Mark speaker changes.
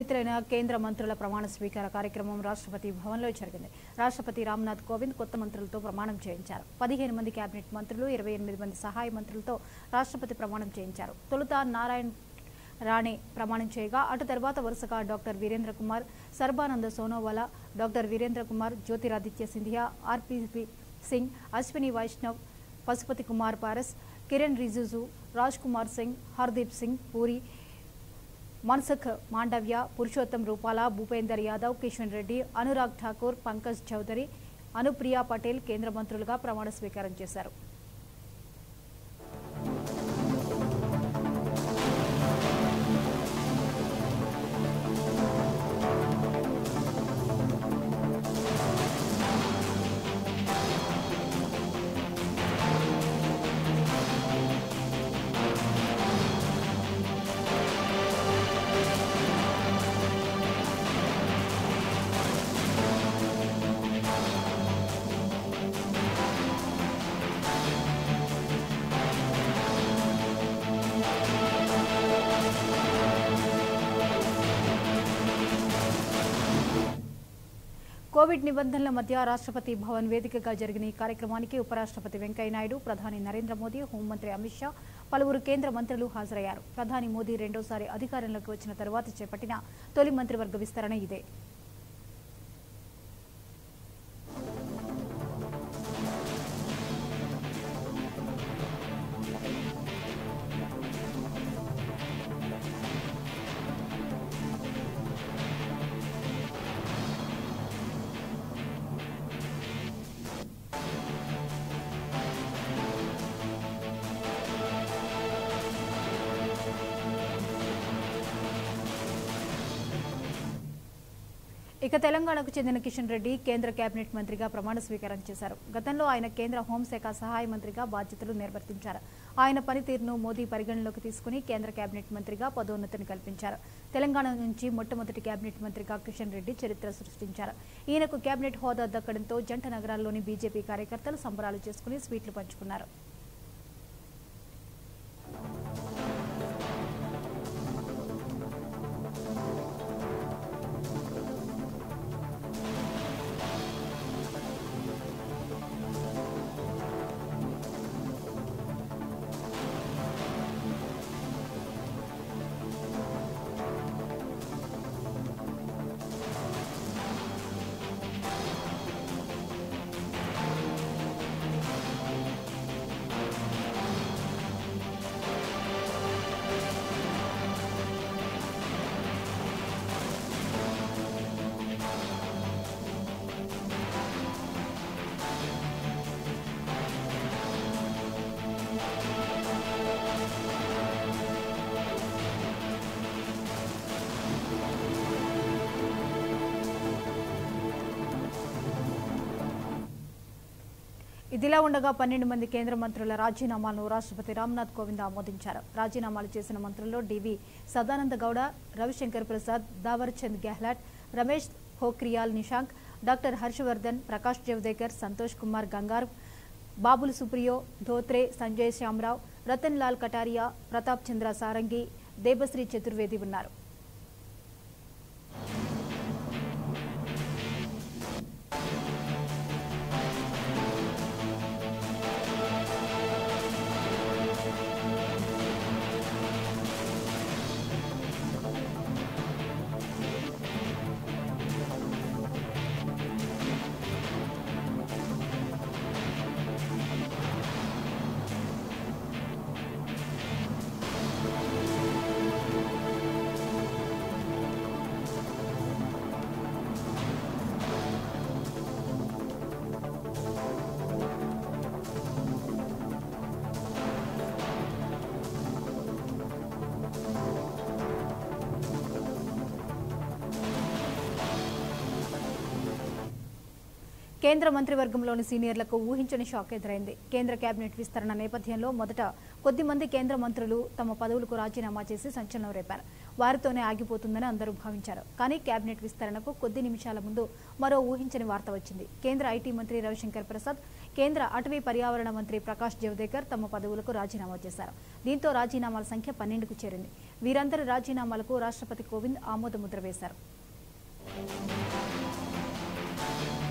Speaker 1: ఇతరైన కేంద్ర మంత్రుల ప్రమాణ స్వీకార కార్యక్రమం రాష్ట్రపతి భవన్లో జరిగింది రాష్ట్రపతి రామ్నాథ్ కోవింద్ కొత్త మంత్రులతో ప్రమాణం చేయించారు పదిహేను మంది కేబినెట్ మంత్రులు ఇరవై ఎనిమిది మంది సహాయ మంత్రులతో రాష్ట్రపతి ప్రమాణం చేయించారు తొలుత నారాయణ్ రాణే ప్రమాణం చేయగా అటు తర్వాత వరుసగా డాక్టర్ వీరేంద్ర కుమార్ సర్బానంద సోనోవాలా డాక్టర్ వీరేంద్ర కుమార్ జ్యోతిరాదిత్య సింధియా ఆర్పీపీ సింగ్ అశ్విని వైష్ణవ్ పశుపతి కుమార్ పారస్ కిరణ్ రిజిజు రాజ్ కుమార్ సింగ్ హర్దీప్ సింగ్ పూరి మన్సుఖ్ మాండవ్య పురుషోత్తం రూపాల భూపేందర్ యాదవ్ కిషన్ రెడ్డి అనురాగ్ ఠాకూర్ పంకజ్ చౌదరి అనుప్రియా పటేల్ కేంద్ర మంత్రులుగా ప్రమాణ స్వీకారం చేశారు కోవిడ్ నిబంధనల మధ్య రాష్ట్రపతి భవన్ వేదికగా జరిగిన ఈ కార్యక్రమానికి ఉపరాష్ట్రపతి వెంకయ్యనాయుడు ప్రధాని నరేంద్ర మోదీ హోంమంత్రి అమిత్ షా పలువురు కేంద్ర మంత్రులు హాజరయ్యారు ప్రధాని మోదీ రెండోసారి అధికారంలోకి వచ్చిన తరువాత చేపట్టిన తొలి మంత్రివర్గ విస్తరణ ఇదే ఇక తెలంగాణకు చెందిన కిషన్ రెడ్డి కేంద్ర కేబినెట్ మంత్రిగా ప్రమాణ స్వీకారం చేశారు గతంలో ఆయన కేంద్ర హోంశాఖ సహాయ మంత్రిగా బాధ్యతలు నిర్వర్తించారు ఆయన పనితీరును మోదీ పరిగణనలోకి తీసుకుని కేంద్ర కేబినెట్ మంత్రిగా పదోన్నతిని కల్పించారు తెలంగాణ నుంచి మొట్టమొదటి కేబినెట్ మంత్రిగా కిషన్ రెడ్డి చరిత్ర సృష్టించారు ఈయనకు కేబినెట్ హోదా దక్కడంతో జంట నగరాల్లోని బీజేపీ కార్యకర్తలు సంబరాలు చేసుకుని స్వీట్లు పంచుకున్నారు ఇదిలా ఉండగా పన్నెండు మంది కేంద్ర మంత్రుల రాజీనామాలను రాష్ట్రపతి రామ్నాథ్ కోవింద్ ఆమోదించారు రాజీనామాలు చేసిన మంత్రుల్లో డివి సదానంద గౌడ రవిశంకర్ ప్రసాద్ దావర్చంద్ గెహ్లాట్ రమేష్ పోఖ్రియాల్ నిశాంక్ డాక్టర్ హర్షవర్ధన్ ప్రకాష్ జవదేకర్ సంతోష్ కుమార్ గంగార్ బాబుల్ సుప్రియో ధోత్రే సంజయ్ శ్యామరావ్ రతన్ లాల్ కటారియా ప్రతాప్ చంద్ర సారంగి దేబశ్రీ చతుర్వేది ఉన్నారు కేంద్ర మంత్రివర్గంలోని సీనియర్లకు ఊహించని షాక్ ఎదురైంది కేంద్ర కేబినెట్ విస్తరణ నేపథ్యంలో మొదట కొద్దిమంది కేంద్ర మంత్రులు తమ పదవులకు రాజీనామా చేసి సంచలనం రేపారు వారితోనే ఆగిపోతుందని అందరూ భావించారు కానీ కేబినెట్ విస్తరణకు కొద్ది నిమిషాల ముందు మరో ఊహించని వార్త వచ్చింది కేంద్ర ఐటీ మంత్రి రవిశంకర్ ప్రసాద్ కేంద్ర అటవీ పర్యావరణ మంత్రి ప్రకాష్ జవదేకర్ తమ పదవులకు రాజీనామా చేశారు దీంతో రాజీనామాల సంఖ్య పన్నెండుకు చేరింది వీరందరి రాజీనామాలకు రాష్ట్రపతి కోవింద్ ఆమోద ముద్ర వేశారు